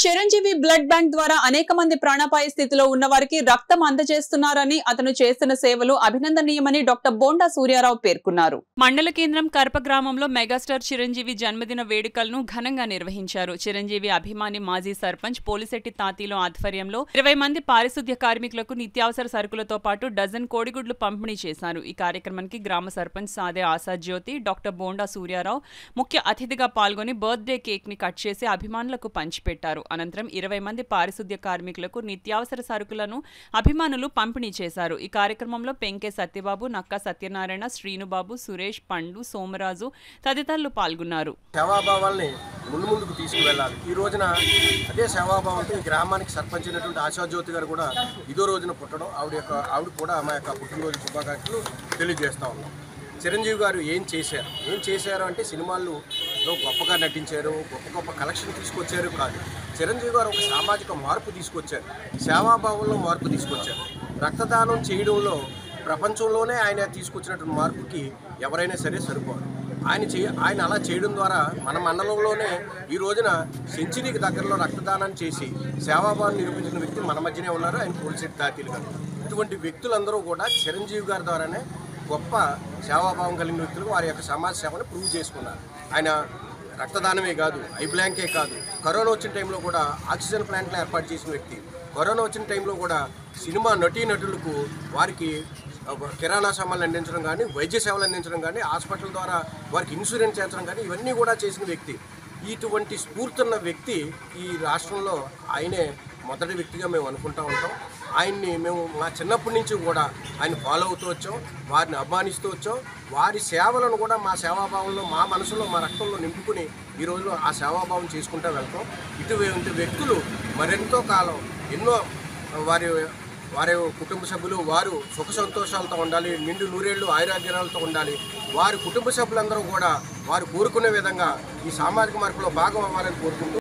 Chiranjeevi blood bank ద్వారా అనేక మంది ప్రాణాపాయ స్థితిలో ఉన్న వారికి రక్తం అందజేస్తున్నారని అతను చేస్తున్న సేవలు అభినందనీయమని డాక్టర్ బోండా సూర్యారావు పేర్కొన్నారు మండల కేంద్రం కరప గ్రామంలో మెగాస్టార్ చిరంజీవి జన్మదిన వేడుకలను ఘనంగా నిర్వహించారు చిరంజీవి అభిమాని మాజీ సర్పంచ్ పోలిశెట్టి తాతీలో ఆధ్వర్యంలో ఇరవై మంది పారిశుద్ధ్య కార్మికులకు నిత్యావసర సరుకులతో పాటు డజన్ కోడిగుడ్లు పంపిణీ చేశారు ఈ కార్యక్రమానికి గ్రామ సర్పంచ్ సాదే ఆశా జ్యోతి డాక్టర్ బోండా సూర్యారావు ముఖ్య అతిథిగా పాల్గొని బర్త్డే కేక్ ని కట్ చేసి అభిమానులకు పంచిపెట్టారు అనంతరం ఇరవై మంది పారిశుద్ధ్య కార్మికులకు నిత్యావసర సరుకులను అభిమానులు పంపిణీ చేశారు ఈ కార్యక్రమంలో పెంకే సత్యబాబు నక్కా సత్యనారాయణ శ్రీనుబాబు సురేష్ పండు సోమరాజు తదితరులు పాల్గొన్నారు సేవాభావాల్ని ముందు ముందుకు తీసుకువెళ్ళాలి ఈ రోజున అదే సేవాభావంతో ఈ గ్రామానికి సర్పంచ్ అయినటువంటి ఆశాజ్యోతి గారు కూడా ఇదో రోజున పుట్టడం ఆవిడ యొక్క ఆవిడ కూడా మా యొక్క పుట్టినరోజు శుభాకాంక్షలు తెలియజేస్తా ఉన్నాం చిరంజీవి గారు ఏం చేశారు ఏం చేశారు అంటే సినిమాల్లో గొప్పగా నటించారు గొప్ప గొప్ప కలెక్షన్ తీసుకొచ్చారు కాదు చిరంజీవి గారు ఒక సామాజిక మార్పు తీసుకొచ్చారు సేవాభావంలో మార్పు తీసుకొచ్చారు రక్తదానం చేయడంలో ప్రపంచంలోనే ఆయన తీసుకొచ్చినటువంటి మార్పుకి ఎవరైనా సరే సరిపోరు ఆయన చే ఆయన అలా చేయడం ద్వారా మన మండలంలోనే ఈ రోజున సెంచరీకి దగ్గరలో రక్తదానం చేసి సేవాభావం నిరూపించిన వ్యక్తి మన మధ్యనే ఉన్నారు ఆయన పోలిసెట్ తాతీలు గారు ఇటువంటి వ్యక్తులందరూ కూడా చిరంజీవి గారి ద్వారానే గొప్ప సేవాభావం కలిగిన వ్యక్తులు వారి యొక్క సమాజ సేవను ప్రూవ్ చేసుకున్నారు ఆయన రక్తదానమే కాదు ఐ బ్లాంకే కాదు కరోనా వచ్చిన టైంలో కూడా ఆక్సిజన్ ప్లాంట్లు ఏర్పాటు చేసిన వ్యక్తి కరోనా వచ్చిన టైంలో కూడా సినిమా నటీనటులకు వారికి కిరాణా సామాన్లు అందించడం కానీ వైద్య సేవలు అందించడం కానీ హాస్పిటల్ ద్వారా వారికి ఇన్సూరెన్స్ చేర్చడం కానీ ఇవన్నీ కూడా చేసిన వ్యక్తి ఇటువంటి స్ఫూర్తున్న వ్యక్తి ఈ రాష్ట్రంలో ఆయనే మొదటి వ్యక్తిగా మేము అనుకుంటా ఉంటాం ఆయన్ని మేము మా చిన్నప్పటి నుంచి కూడా ఆయన ఫాలో అవుతూ వచ్చాం వారిని అభిమానిస్తూ వచ్చాం వారి సేవలను కూడా మా సేవాభావంలో మా మనసులో మా రక్తంలో నింపుకుని ఈరోజు ఆ సేవాభావం చేసుకుంటూ వెళ్తాం ఇటువంటి వ్యక్తులు మరెంతో కాలం ఎన్నో వారి వారి కుటుంబ సభ్యులు వారు సుఖ సంతోషాలతో ఉండాలి నిండు నూరేళ్లు ఆయురాగ్యాలతో ఉండాలి వారి కుటుంబ సభ్యులందరూ కూడా వారు కోరుకునే విధంగా ఈ సామాజిక మార్పులో భాగం అవ్వాలని కోరుకుంటూ